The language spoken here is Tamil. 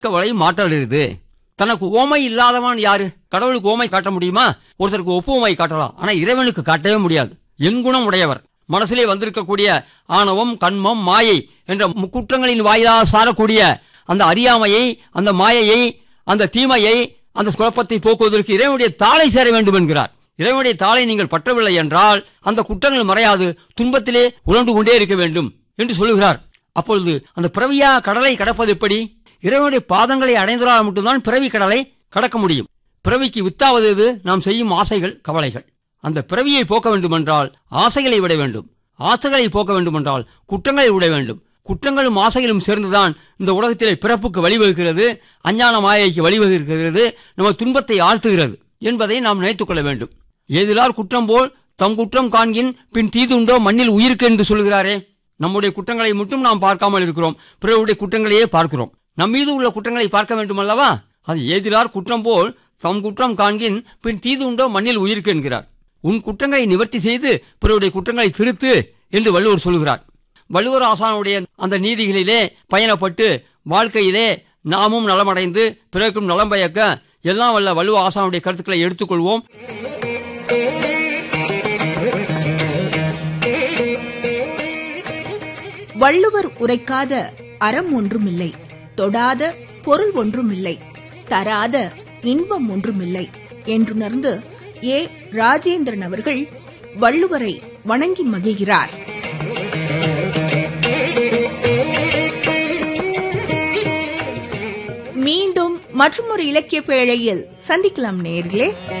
வரை மாற்றலிருது தனக்கு ஓமை இல்லாதவன் யாரு கடவுளுக்கு ஓமை காட்ட முடியுமா ஒருத்தருக்கு ஒப்புமை காட்டலாம் ஆனா இறைவனுக்கு காட்டவே முடியாது எண்குணம் உடையவர் மனசிலே வந்திருக்கக்கூடிய ஆணவம் கண்மம் மாயை என்ற முக்குற்றங்களின் வாயிலாக சாரக்கூடிய அந்த அறியாமையை அந்த மாயையை அந்த தீமையை அந்த குழப்பத்தை போக்குவதற்கு இறைவனுடைய தாளை சேர வேண்டும் என்கிறார் இறைவனுடைய தாளை நீங்கள் பற்றவில்லை என்றால் அந்த குற்றங்கள் மறையாது துன்பத்திலே உழண்டு கொண்டே இருக்க வேண்டும் என்று சொல்லுகிறார் அப்பொழுது அந்த பிறவியா கடலை கடப்பது எப்படி இறைவனுடைய பாதங்களை அடைந்ததால் மட்டும்தான் பிறவி கடலை கடக்க முடியும் பிறவிக்கு வித்தாவது எது நாம் செய்யும் ஆசைகள் கவலைகள் அந்த பிறவியை போக்க வேண்டுமென்றால் ஆசைகளை விட வேண்டும் ஆசைகளை போக்க வேண்டுமென்றால் குற்றங்களை விட வேண்டும் குற்றங்களும் ஆசைகளும் சேர்ந்துதான் இந்த உலகத்திலே பிறப்புக்கு வழிவகுக்கிறது அஞ்ஞான மாயைக்கு வழிவகுக்கிறது நம்ம துன்பத்தை ஆழ்த்துகிறது என்பதை நாம் நினைத்துக் கொள்ள வேண்டும் எதிலார் குற்றம் போல் தம் குற்றம் காண்கின் பின் தீதுண்டோ மண்ணில் உயிருக்கு என்று சொல்கிறாரே நம்முடைய குற்றங்களை மட்டும் நாம் பார்க்காமல் இருக்கிறோம் பிறருடைய குற்றங்களையே பார்க்கிறோம் நம் மீது உள்ள குற்றங்களை பார்க்க வேண்டும் அல்லவா அது ஏதிலார் குற்றம் போல் தம் குற்றம் காண்கின் பின் தீது உண்டோ மண்ணில் உயிருக்கு என்கிறார் உன் குற்றங்களை நிவர்த்தி செய்து பிறருடைய குற்றங்களை திருத்து என்று வள்ளுவர் சொல்கிறார் வள்ளுவர் ஆசானுடைய அந்த நீதிகளிலே பயணப்பட்டு வாழ்க்கையிலே நாமும் நலமடைந்து பிறருக்கும் நலம் பயக்க எல்லாம் வல்ல வள்ளுவ ஆசானுடைய கருத்துக்களை எடுத்துக்கொள்வோம் வள்ளுவர் உரைக்காத அறம் ஒன்றுமில்லை தொடாத பொருள் ஒன்றுமில்லை தராத இன்பம் ஒன்றுமில்லை என்றுணர்ந்து ஏ ராஜேந்திரன் அவர்கள் வள்ளுவரை வணங்கி மகிழ்கிறார் மீண்டும் மற்றொரு இலக்கிய பேழையில் சந்திக்கலாம் நேர்களே